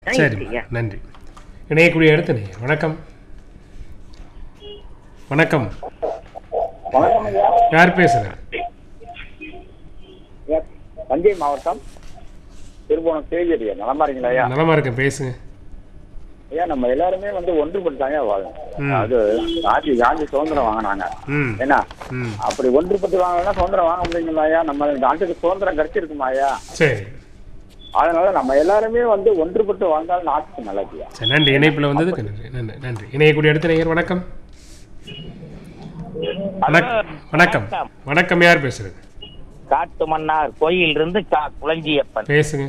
சரிம்மா நன்றி இணையக்கூடிய அடுத்த நேயர் வணக்கம் வணக்கம் வணக்கம் ஐயா யார் பேசுகிறேன் ஐயா, தஞ்சை மாவட்டம் திருவோணம் சேஜரி நலமா இருக்கீங்களா ஐயா நலமா இருக்கேன் பேசுங்க ஐயா நம்ம எல்லாருமே வந்து ஒன்றுபட்டு வாழணும் ம். அது காந்தி காந்தி சுதந்திரம் வாங்கினாங்க ம் என்ன ம் அப்படி ஒன்றுபட்டு வாங்கினா சுதந்திரம் வாங்க முடியுங்களா ஐயா நம்ம நாட்டுக்கு சுதந்திரம் கிடைச்சிருக்குமா ஐயா சரி அதனால நம்ம எல்லாருமே வந்து ஒன்றுபட்டு வாழ்ந்தால் நாட்டுக்கு நல்லது ஐயா சரி நன்றி இணைப்பில் வந்ததுக்கு நன்றி நன்றி நன்றி இணையக்கூடிய அடுத்த நேயர் வணக்கம் வணக்கம் வணக்கம் வணக்கம் யார் பேசுறது காட்டு மன்னார் கோயில் இருந்து கா குளஞ்சியப்பன் பேசுங்க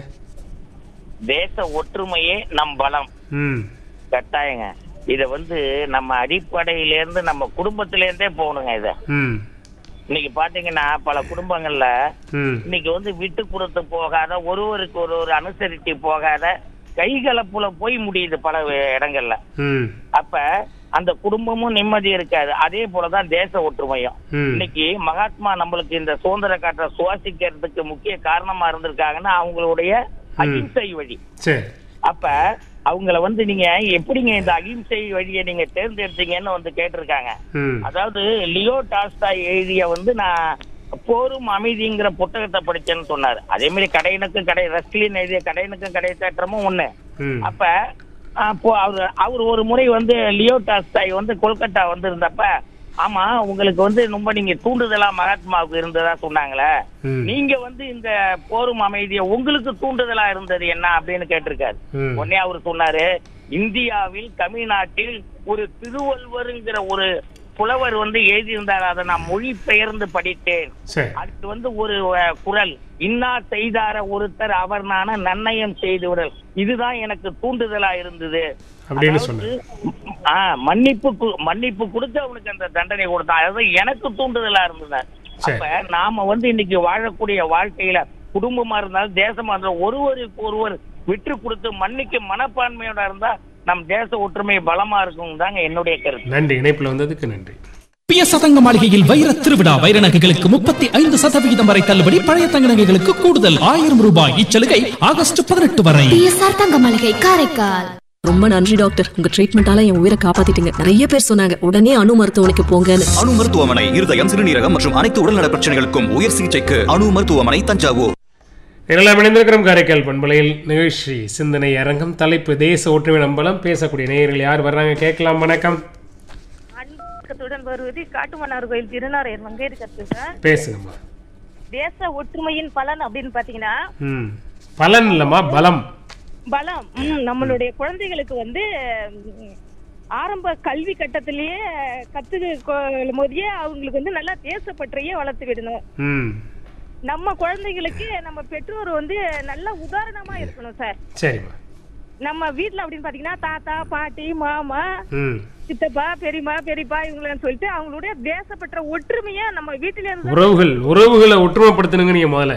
தேச ஒற்றுமையே நம் பலம் ம் கட்டாயங்க இத வந்து நம்ம அடிப்படையில இருந்து நம்ம குடும்பத்தில இருந்தே போகணுங்க இத ம் இன்னைக்கு பாத்தீங்கன்னா பல குடும்பங்கள்ல ம் இன்னைக்கு வந்து விட்டு கொடுத்து போகாத ஒருவருக்கு ஒரு ஒரு அனுசரித்து போகாத கைகலப்புல போய் முடியுது பல இடங்கள்ல ம் அப்ப அந்த குடும்பமும் நிம்மதி இருக்காது அதே போலதான் தேச ஒற்றுமையும் ம் இன்னைக்கு மகாத்மா நம்மளுக்கு இந்த சுதந்திர காற்றை சுவாசிக்கிறதுக்கு முக்கிய காரணமா இருந்திருக்காங்கன்னா அவங்களுடைய அகிம்சை வழி சரி அப்ப அவங்கள வந்து நீங்க எப்படிங்க இந்த அகிம்சை வழியை நீங்க தேர்ந்தெடுத்தீங்கன்னு வந்து கேட்டிருக்காங்க ம் அதாவது லியோ டால்ஸ்டாய் எழுதிய வந்து நான் போரும் அமைதிங்கிற புத்தகத்தை படிச்சேன்னு சொன்னாரு அதே மாதிரி கடையனுக்கும் கடை ரஸ்லின் எழுதிய கடையனுக்கும் கடை தேற்றமும் ஒண்ணு ம் அப்ப அப்போ அவர் அவர் ஒரு முறை வந்து லியோ டால்ஸ்டாய் வந்து கொல்கத்தா வந்திருந்தப்ப ஆமா உங்களுக்கு வந்து ரொம்ப நீங்க தூண்டுதலா மகாத்மாவுக்கு இருந்ததா சொன்னாங்களே ம் நீங்க வந்து இந்த போரும் அமைதியை உங்களுக்கு தூண்டுதலா இருந்தது என்ன அப்படின்னு கேட்டிருக்காரு ம் உடனே அவர் சொன்னாரு இந்தியாவில் தமிழ்நாட்டில் ஒரு திருவள்ளுவருங்கிற ஒரு புலவர் வந்து எழுதியிருந்தார் அதை நான் மொழிபெயர்ந்து படித்தேன் சரி அது வந்து ஒரு அஹ், குரல் இன்னா செய்தார ஒருத்தர் அவர் நான நன்னயம் செய்து விடல் இதுதான் எனக்கு தூண்டுதலா இருந்தது அப்படின்னு அதாவது, சொன்னார் ஆ, மன்னிப்பு கு- மன்னிப்பு கொடுத்து அவனுக்கு அந்த தண்டனை கொடுத்தான் அதாவது எனக்கு தூண்டுதலா இருந்தது சரி. அப்ப நாம வந்து இன்னைக்கு வாழக்கூடிய வாழ்க்கையில குடும்பமா இருந்தாலும் தேசமா இருந்தாலும் ஒருவருக்கு ஒருவர் விட்டு கொடுத்து மன்னிக்கும் மனப்பான்மையோட இருந்தா நம் தேச ஒற்றுமை பலமா இருக்கும் தாங்க என்னுடைய கருத்து நன்றி இணைப்பில் வந்ததுக்கு நன்றி பிய சதங்க மாளிகையில் வைர திருவிழா வைர நகைகளுக்கு முப்பத்தி ஐந்து சதவிகிதம் வரை தள்ளுபடி பழைய தங்க நகைகளுக்கு கூடுதல் ஆயிரம் ரூபாய் இச்சலுகை ஆகஸ்ட் பதினெட்டு வரை பிஎஸ்ஆர் தங்க மளிகை காரைக்கால் ரொம்ப நன்றி டாக்டர் உங்க ட்ரீட்மெண்டால என் உயிரை காப்பாத்திட்டீங்க நிறைய பேர் சொன்னாங்க உடனே அணு மருத்துவமனைக்கு போங்கன்னு அணு மருத்துவமனை இருதயம் சிறுநீரகம் மற்றும் அனைத்து உடல்நல பிரச்சனைகளுக்கும் உயர் சிகிச்சைக்கு அணு மருத்துவமனை தஞ்சாவூர் எல்லாம் இணைந்திருக்கிறோம் காரைக்கால் பண்பலையில் நிகழ்ச்சி சிந்தனை அரங்கம் தலைப்பு தேச ஒற்றுமை நம்பலம் பேசக்கூடிய நேயர்கள் யார் வர்றாங்க கேட்கலாம் வணக்கம் அன்பக்கத்துடன் வருவது காட்டுமன்னார் கோயில் திருநாரையர் மங்கையர் கத்துங்க பேசுங்கம்மா தேச ஒற்றுமையின் பலன் அப்படின்னு பாத்தீங்கன்னா ம் பலன் இல்லைம்மா பலம் பலம் ம், நம்மளுடைய குழந்தைகளுக்கு வந்து ம், ஆரம்ப கல்வி கட்டத்திலேயே கத்துக்கும் போதே அவங்களுக்கு வந்து நல்லா தேசப்பற்றையே வளர்த்து விடணும் ம் நம்ம குழந்தைகளுக்கு நம்ம பெற்றோர் வந்து நல்ல உதாரணமா இருக்கணும் சார் சரிம்மா நம்ம வீட்ல அப்படின்னு பாத்தீங்கன்னா தாத்தா பாட்டி மாமா ம் சித்தப்பா பெரியம்மா பெரியப்பா இவங்களன்னு சொல்லிட்டு அவங்களுடைய தேசப்பற்ற ஒற்றுமையா நம்ம வீட்டில இருந்து உறவுகள் உறவுகளை ஒற்றுமைப்படுத்தணுங்க நீங்க முதல்ல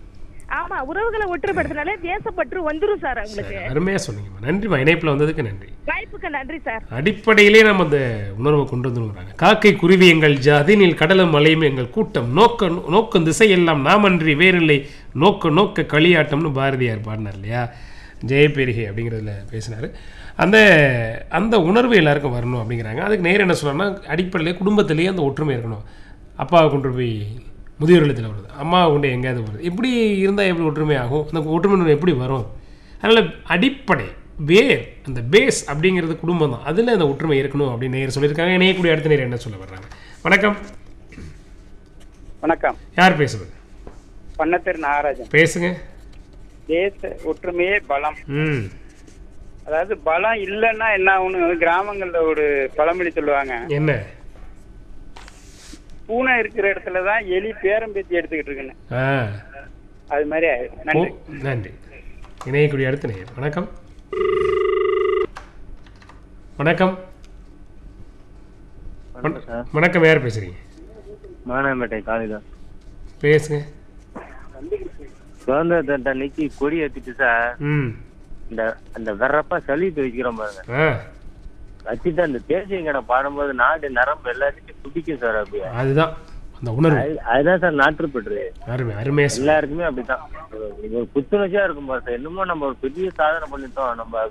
ஆமா உறவுகளை ஒற்றுப்படுத்தினாலே தேசப்பற்று வந்துரும் சார் அவங்களுக்கு அருமையா சொன்னீங்கம்மா நன்றிம்மா இணைப்பில் வந்ததுக்கு நன்றி வாய்ப்புக்கு நன்றி சார் அடிப்படையிலே நம்ம அந்த உணர்வை கொண்டு வந்துருங்கிறாங்க காக்கை குருவி எங்கள் ஜாதி நீல் கடலும் மலையும் எங்கள் கூட்டம் நோக்க நோக்கம் திசை எல்லாம் நாமன்றி வேறில்லை நோக்க நோக்க களியாட்டம்னு பாரதியார் பாடினார் இல்லையா ஜெயபெருகி அப்படிங்கிறதுல பேசினார் அந்த அந்த உணர்வு எல்லாருக்கும் வரணும் அப்படிங்கிறாங்க அதுக்கு நேரம் என்ன சொல்கிறாங்கன்னா அடிப்படையிலே குடும்பத்திலேயே அந்த ஒற்றுமை இருக்கணும் அப்பாவை கொண்டு போய் முதியோர் இல்லத்தில் வருது அம்மாவை கொண்டு எங்கேயாவது வருது இப்படி இருந்தால் எப்படி ஒற்றுமை ஆகும் அந்த ஒற்றுமை உணர்வு எப்படி வரும் அதனால் அடிப்படை வேர் அந்த பேஸ் அப்படிங்கிறது குடும்பம் தான் அதில் அந்த ஒற்றுமை இருக்கணும் அப்படின்னு நேர் சொல்லியிருக்காங்க இணையக்கூடிய அடுத்த நேர் என்ன சொல்ல வர்றாங்க வணக்கம் வணக்கம் யார் பேசுறது பண்ணத்தர் நாகராஜன் பேசுங்க தேச ஒற்றுமையே பலம் ம் அதாவது பலம் இல்லைன்னா என்ன ஆகும்னு கிராமங்கள்ல ஒரு பழமொழி சொல்லுவாங்க என்ன பூனை இருக்கிற இடத்துல தான் எலி பேரம் பேத்தி எடுத்துக்கிட்டு இருக்குன்னு ஆ அது மாதிரி ஆயிடும் ஓ நன்றி நன்றி இணையக்கூடிய அடுத்த நேர் வணக்கம் வணக்கம் வண- வணக்கம் யார் பேசுறீங்க மானாம்பேட்டை காளிதாஸ் பேசுங்க சுதந்திர தின அன்னைக்கு கொடி ஏத்திட்டு சார் ம் இந்த அந்த வெறப்பா சளி வைக்கிறோம் பாருங்க ஆ வச்சுட்டு அந்த தேசிய கணம் பாடும்போது நாடு நரம்பு எல்லாத்தையும் துடிக்கும் சார் அப்படியே அதுதான் அந்த உணர்வு அது- அதுதான் சார் நாட்டுப்பற்று அருமை அருமையாக சொன்னீங்க. எல்லாருக்குமே அப்படிதான் ஒரு- ஒரு புத்துணர்ச்சியா இருக்கும் பாரு சார் என்னமோ நம்ம ஒரு பெரிய சாதனை பண்ணிட்டோம் நம்ம